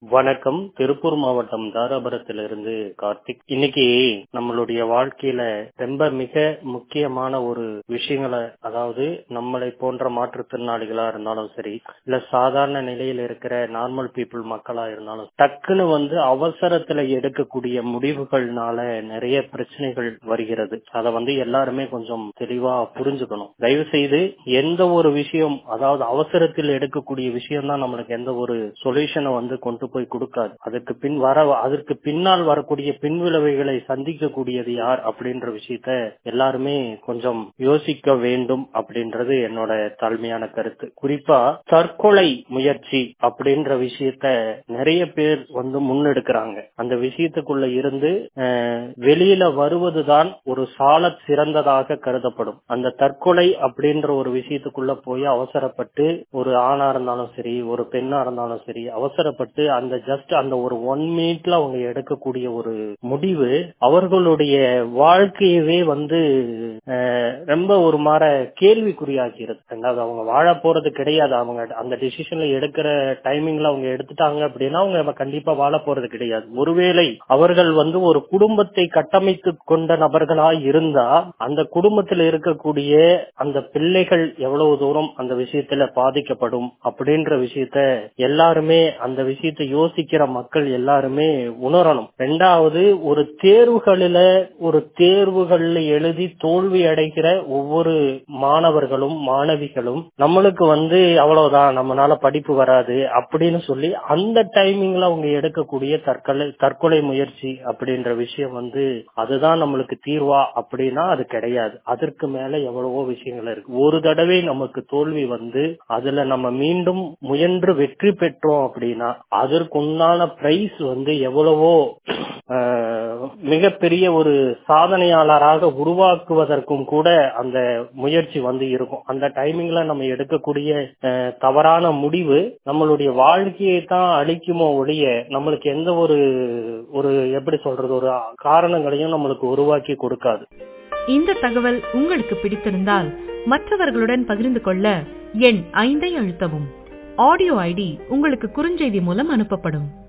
வணக்கம் திருப்பூர் மாவட்டம் தாராபுரத்திலிருந்து கார்த்திக் இன்னைக்கு நம்மளுடைய வாழ்க்கையில ரொம்ப மிக முக்கியமான ஒரு விஷயங்களை அதாவது நம்மளை போன்ற மாற்றுத்திறனாளிகளா இருந்தாலும் சரி இல்ல சாதாரண நிலையில இருக்கிற நார்மல் பீப்புள் மக்களா இருந்தாலும் டக்குன்னு வந்து அவசரத்துல எடுக்கக்கூடிய முடிவுகள்னால நிறைய பிரச்சனைகள் வருகிறது அதை வந்து எல்லாருமே கொஞ்சம் தெளிவா புரிஞ்சுக்கணும் தயவு செய்து எந்த ஒரு விஷயம் அதாவது அவசரத்தில் எடுக்கக்கூடிய விஷயம் தான் நம்மளுக்கு எந்த ஒரு சொல்யூஷனை வந்து கொண்டு போய் கொடுக்காது அதற்கு பின் வர அதற்கு பின்னால் வரக்கூடிய பின்விளைவுகளை சந்திக்கக்கூடியது யார் அப்படின்ற விஷயத்த எல்லாருமே கொஞ்சம் யோசிக்க வேண்டும் அப்படின்றது என்னோட தாழ்மையான கருத்து குறிப்பா தற்கொலை முயற்சி அப்படின்ற விஷயத்த நிறைய பேர் வந்து முன்னெடுக்கிறாங்க அந்த விஷயத்துக்குள்ள இருந்து வெளியில வருவதுதான் ஒரு சால சிறந்ததாக கருதப்படும் அந்த தற்கொலை அப்படின்ற ஒரு விஷயத்துக்குள்ள போய் அவசரப்பட்டு ஒரு ஆணா இருந்தாலும் சரி ஒரு பெண்ணா இருந்தாலும் சரி அவசரப்பட்டு அந்த ஜஸ்ட் அந்த ஒரு ஒன் மினிட்ல அவங்க எடுக்கக்கூடிய ஒரு முடிவு அவர்களுடைய வாழ்க்கையவே வந்து ரொம்ப ஒரு மாற கேள்விக்குறியாகிறது ரெண்டாவது அவங்க வாழ போறது கிடையாது அவங்க அந்த டிசிஷன்ல எடுக்கிற டைமிங்ல அவங்க எடுத்துட்டாங்க அப்படின்னா அவங்க கண்டிப்பா வாழ போறது கிடையாது ஒருவேளை அவர்கள் வந்து ஒரு குடும்பத்தை கட்டமைத்து கொண்ட நபர்களா இருந்தா அந்த குடும்பத்தில் இருக்கக்கூடிய அந்த பிள்ளைகள் எவ்வளவு தூரம் அந்த விஷயத்துல பாதிக்கப்படும் அப்படின்ற விஷயத்த எல்லாருமே அந்த விஷயத்தை யோசிக்கிற மக்கள் எல்லாருமே உணரணும் ரெண்டாவது ஒரு தேர்வுகளில ஒரு தேர்வுகள்ல எழுதி தோல்வி அடைகிற ஒவ்வொரு மாணவர்களும் மாணவிகளும் நம்மளுக்கு வந்து அவ்வளவுதான் நம்மளால படிப்பு வராது அப்படின்னு சொல்லி அந்த டைமிங்ல அவங்க எடுக்கக்கூடிய தற்கொலை தற்கொலை முயற்சி அப்படின்ற விஷயம் வந்து அதுதான் நம்மளுக்கு தீர்வா அப்படின்னா அது கிடையாது அதற்கு மேல எவ்வளவோ விஷயங்கள் இருக்கு ஒரு தடவை நமக்கு தோல்வி வந்து அதுல நம்ம மீண்டும் முயன்று வெற்றி பெற்றோம் அப்படின்னா அதற்குண்டான பிரைஸ் வந்து எவ்வளவோ மிகப்பெரிய ஒரு சாதனையாளராக உருவாக்குவதற்கும் கூட அந்த முயற்சி வந்து இருக்கும் அந்த டைமிங்ல நம்ம எடுக்கக்கூடிய தவறான முடிவு நம்மளுடைய வாழ்க்கையை தான் அழிக்குமோ ஒழிய நம்மளுக்கு எந்த ஒரு ஒரு எப்படி சொல்றது ஒரு காரணங்களையும் நம்மளுக்கு உருவாக்கி கொடுக்காது இந்த தகவல் உங்களுக்கு பிடித்திருந்தால் மற்றவர்களுடன் பகிர்ந்து கொள்ள எண் ஐந்தை அழுத்தவும் ஆடியோ ஐடி உங்களுக்கு குறுஞ்செய்தி மூலம் அனுப்பப்படும்